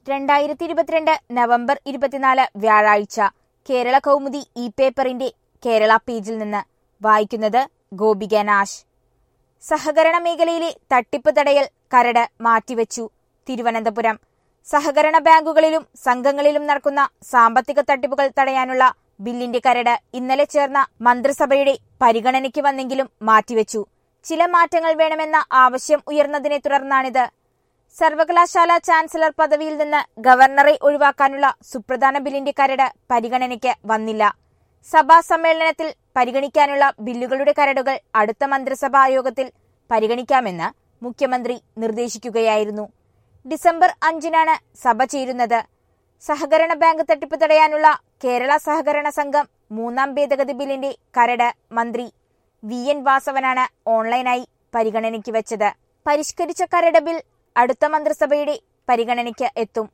രണ്ടായിരത്തി ഇരുപത്തിരണ്ട് നവംബർ ഇരുപത്തിനാല് വ്യാഴാഴ്ച കേരള കൗമുദി ഇ പേപ്പറിന്റെ കേരള പേജിൽ നിന്ന് വായിക്കുന്നത് ഗോപിക നാശ് സഹകരണ മേഖലയിലെ തട്ടിപ്പ് തടയൽ കരട് മാറ്റിവെച്ചു തിരുവനന്തപുരം സഹകരണ ബാങ്കുകളിലും സംഘങ്ങളിലും നടക്കുന്ന സാമ്പത്തിക തട്ടിപ്പുകൾ തടയാനുള്ള ബില്ലിന്റെ കരട് ഇന്നലെ ചേർന്ന മന്ത്രിസഭയുടെ പരിഗണനയ്ക്ക് വന്നെങ്കിലും മാറ്റിവെച്ചു ചില മാറ്റങ്ങൾ വേണമെന്ന ആവശ്യം ഉയർന്നതിനെ തുടർന്നാണിത് സർവകലാശാല ചാൻസലർ പദവിയിൽ നിന്ന് ഗവർണറെ ഒഴിവാക്കാനുള്ള സുപ്രധാന ബില്ലിന്റെ കരട് പരിഗണനയ്ക്ക് വന്നില്ല സഭാ സമ്മേളനത്തിൽ പരിഗണിക്കാനുള്ള ബില്ലുകളുടെ കരടുകൾ അടുത്ത മന്ത്രിസഭാ യോഗത്തിൽ പരിഗണിക്കാമെന്ന് മുഖ്യമന്ത്രി നിർദ്ദേശിക്കുകയായിരുന്നു ഡിസംബർ അഞ്ചിനാണ് സഭ ചേരുന്നത് സഹകരണ ബാങ്ക് തട്ടിപ്പ് തടയാനുള്ള കേരള സഹകരണ സംഘം മൂന്നാം ഭേദഗതി ബില്ലിന്റെ കരട് മന്ത്രി വി എൻ വാസവനാണ് ഓൺലൈനായി പരിഗണനയ്ക്ക് വെച്ചത് പരിഷ്കരിച്ച കരട് ബിൽ അടുത്ത മന്ത്രിസഭയുടെ പരിഗണനയ്ക്ക് എത്തും